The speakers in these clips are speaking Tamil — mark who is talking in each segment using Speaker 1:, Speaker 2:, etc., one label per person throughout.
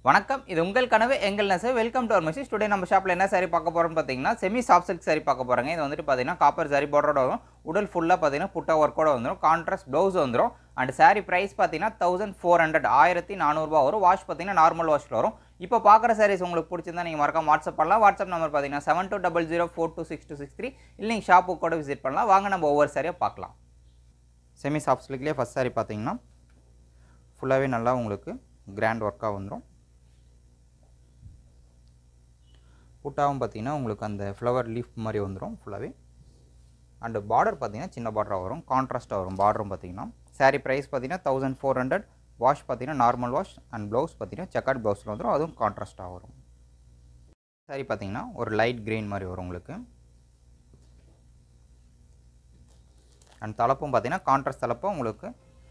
Speaker 1: வணக்கம் இது உங்கள் கனவு எங்கள் நெசவு welcome to our message today நம்ம ஷாப்பில் என்ன saree பார்க்க போகிறோம்னு பார்த்தீங்கன்னா செமி சாஃப்ட் சில்க் saree பார்க்க போகிறாங்க இது வந்துட்டு பார்த்தீங்கன்னா காப்பர் saree border வரும் உடல் ஃபுல்லாக பார்த்தீங்கன்னா புட்டா ஒர்க்கோட வந்துடும் கான்ட்ராஸ்ட் ப்ளவுஸ் வந்துடும் அண்ட் saree ப்ரைஸ் பார்த்தீங்கன்னா தௌசண்ட் ஃபோர் ஹண்ட்ரட் ஆயிரத்தி நானூறுபா வரும் வாஷ் பார்த்தீங்கன்னா நார்மல் வாஷில் வரும் இப்போ பார்க்குற sarees உங்களுக்கு பிடிச்சிருந்தா நீங்கள் மறக்காம வாட்ஸ்அப் பண்ணலாம் வாட்ஸ்அப் நம்பர் பார்த்தீங்கன்னா seven two double zero four two six two six three இல்லை நீங்கள் ஷாப்புக்கு கூட விசிட் பண்ணலாம் வாங்க நம்ம ஒவ்வொரு சாரியாக பார்க்கலாம் செமி சாஃப்ட் சில்க்லேயே ஃபஸ்ட் saree பார்த்தீங்கன்னா ஃபுல்லாகவே நல்லா உங்களுக்கு கிராண்ட் ஒர்க்காக வந்துடும் புட்டாவும் பார்த்தீங்கன்னா உங்களுக்கு அந்த ஃப்ளவர் லீஃப் மாதிரி வந்துடும் ஃபுல்லாகவே அண்டு பார்டர் பார்த்தீங்கன்னா சின்ன பார்டராக வரும் கான்ட்ராஸ்ட்டாக வரும் பார்டரும் பார்த்தீங்கன்னா saree ப்ரைஸ் பார்த்தீங்கன்னா தௌசண்ட் ஃபோர் ஹண்ட்ரட் வாஷ் பார்த்தீங்கன்னா நார்மல் வாஷ் அண்ட் ப்ளவுஸ் பார்த்தீங்கன்னா செக்கட் ப்ளவுஸில் வந்துடும் அதுவும் கான்ட்ராஸ்ட்டாக வரும் saree பார்த்தீங்கன்னா ஒரு லைட் கிரீன் மாதிரி வரும் உங்களுக்கு அண்ட் தலப்பும் பார்த்தீங்கன்னா கான்ட்ராஸ்ட் தலப்பும் உங்களுக்கு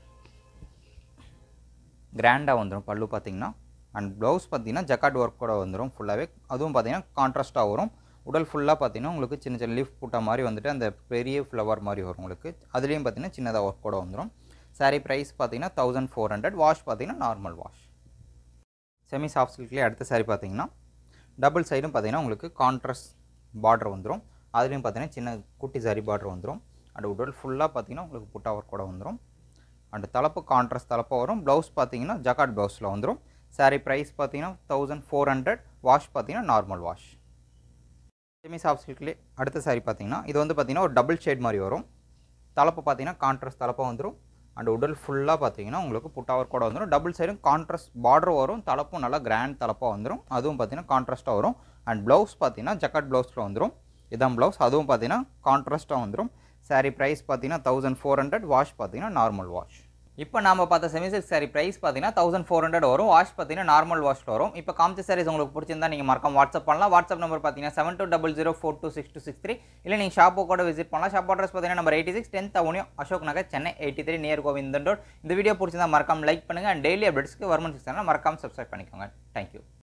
Speaker 1: கிராண்டாக வந்துடும் பல்லு பார்த்தீங்கன்னா அண்ட் ப்ளவுஸ் பார்த்தீங்கன்னா ஜக்காட் ஒர்க் கூட வந்துடும் ஃபுல்லாகவே அதுவும் பார்த்தீங்கன்னா கான்ட்ராஸ்ட்டாக வரும் உடல் ஃபுல்லாக பார்த்தீங்கன்னா உங்களுக்கு சின்ன சின்ன லீஃப் புட்டா மாதிரி வந்துட்டு அந்த பெரிய ஃப்ளவர் மாதிரி வரும் உங்களுக்கு அதுலேயும் பார்த்தீங்கன்னா சின்னதாக ஒர்க் கூட வந்துடும் saree ப்ரைஸ் பார்த்தீங்கன்னா தௌசண்ட் ஃபோர் ஹண்ட்ரட் வாஷ் பார்த்தீங்கன்னா நார்மல் வாஷ் செமி சாஃப்ட் சில்க்லேயே அடுத்த saree பார்த்தீங்கன்னா டபுள் சைடும் பார்த்தீங்கன்னா உங்களுக்கு கான்ட்ராஸ்ட் பார்டர் வந்துடும் அதுலேயும் பார்த்தீங்கன்னா சின்ன குட்டி சரி பார்டர் வந்துடும் அண்ட் உடல் ஃபுல்லாக பார்த்தீங்கன்னா உங்களுக்கு புட்டா ஒர்க் கூட வந்துடும் அண்ட் தலப்பு கான்ட்ராஸ்ட் தலப்பாக வரும் ப்ளவுஸ் பார்த்தீங்கன்னா ஜக்காட் ப்ளவுஸில் வந்துடும் saree ப்ரைஸ் பார்த்தீங்கன்னா தௌசண்ட் ஃபோர் ஹண்ட்ரட் வாஷ் பார்த்தீங்கன்னா நார்மல் வாஷ் செமி சாஃப்ட் சில்க்லேயே அடுத்த saree பார்த்தீங்கன்னா இது வந்து பார்த்தீங்கன்னா ஒரு டபுள் ஷேட் மாதிரி வரும் தலப்பு பார்த்தீங்கன்னா கான்ட்ராஸ்ட் தலப்பாக வந்துடும் அண்ட் உடல் ஃபுல்லாக பார்த்தீங்கன்னா உங்களுக்கு புட்டாவர் கூட வந்துடும் டபுள் சைடும் கான்ட்ராஸ்ட் பார்டர் வரும் தலப்பும் நல்லா கிராண்ட் தலப்பாக வந்துடும் அதுவும் பார்த்தீங்கன்னா கான்ட்ராஸ்ட்டாக வரும் அண்ட் ப்ளவுஸ் பார்த்தீங்கன்னா ஜக்கட் ப்ளவுஸில் வந்துடும் இதான் ப்ளவுஸ் அதுவும் பார்த்தீங்கன்னா கான்ட்ராஸ்ட்டாக வந்துடும் saree ப்ரைஸ் பார்த்தீங்கன்னா தௌசண்ட் ஃபோர் ஹண்ட்ரட் வாஷ் பார்த்தீங்கன்னா நார்மல் வாஷ் இப்போ நாம பார்த்த செமிசில்க் saree ப்ரைஸ் பார்த்தீங்கன்னா தௌசண்ட் ஃபோர் ஹண்ட்ரட் வரும் வாஷ் பார்த்தீங்கன்னா நார்மல் வாஷில் வரும் இப்போ காமிச்ச sarees உங்களுக்கு பிடிச்சிருந்தா நீங்கள் மறக்காம வாட்ஸ்அப் பண்ணலாம் வாட்ஸ்அப் நம்பர் பார்த்தீங்கன்னா seven two double zero four two six two six three இல்லை நீங்கள் ஷாப்போ கூட விசிட் பண்ணலாம் ஷாப் அட்ரஸ் பார்த்தீங்கன்னா நம்பர் எயிட்டி சிக்ஸ் டென்த் அவனியும் Ashok Nagar Chennai eighty three near Govindan road இந்த வீடியோ பிடிச்சிருந்தா மறக்காம லைக் பண்ணுங்கள் அண்ட் டெய்லி அப்டேட்ஸ்க்கு வர்மன் சிக்ஸ் மறக்காம சப்ஸ்கிரைப் பண்ணிக்கோங்க தேங்க்யூ